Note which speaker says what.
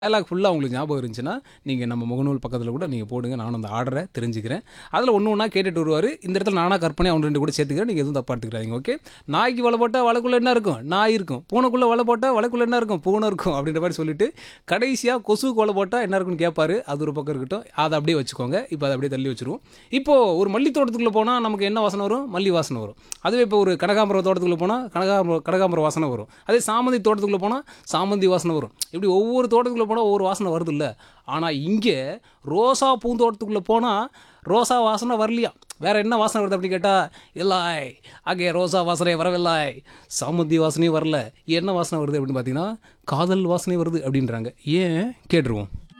Speaker 1: dialogue ஃபுல்லாக உங்களுக்கு ஞாபகம் இருந்துச்சுன்னா நீங்கள் நம்ம முகநூல் பக்கத்தில் கூட நீங்கள் போடுங்க நானும் அந்த ஆர்டரை தெரிஞ்சுக்கிறேன் அதில் ஒன்று ஒன்றா கேட்டுட்டு வருவார் இந்த இடத்துல நானாக கற்பனை அவன் ரெண்டு கூட சேர்த்துக்கிறேன் நீங்கள் எதுவும் தப்பா எடுத்துக்கிறாங்க ஓகே நாய்க்கு வலை போட்டால் வலைக்குள்ளே என்ன இருக்கும் நாய் இருக்கும் பூனைக்குள்ளே வலை போட்டால் வலைக்குள்ளே என்ன இருக்கும் பூனை இருக்கும் அப்படின்ற மாதிரி சொல்லிட்டு கடைசியாக கொசுக்கு வலை போட்டால் என்ன இருக்குன்னு கேட்பாரு அது ஒரு பக்கம் இருக்கட்டும் அதை அப்படியே வச்சுக்கோங்க இப்போ அதை அப்படியே தள்ளி வச்சிருவோம் இப்போது ஒரு மல்லி தோட்டத்துக்குள்ளே போனால் நமக்கு என்ன வாசனை வரும் மல்லி வாசனை வரும் அதுவே இப்போ ஒரு கனகாம்பரம் தோட்டத்துக்குள்ளே போனால் கனகாம்பரம் கனகாம்பரம் வாசனை வரும் அதே சாமந்தி தோட்டத்துக்குள்ளே போனால் சாமந்தி வாசனை வரும் இப்படி ஒவ்வொரு தோட்டத்துக்குள்ளே போனால் ஒவ்வொரு வாசனை வருது இல்லை ஆனால் இங்கே ரோசா பூந்தோட்டத்துக்குள்ளே போனால் ரோசா வாசனை வரலையா வேற என்ன வாசனை வருது அப்படி கேட்டால் இல்லாய் அங்கே ரோசா வாசனை வரவில்லை சாமந்தி வாசனையும் வரல என்ன வாசனை வருது அப்படின்னு பார்த்தீங்கன்னா காதல் வாசனை வருது அப்படின்றாங்க ஏன் கேட்டுருவோம்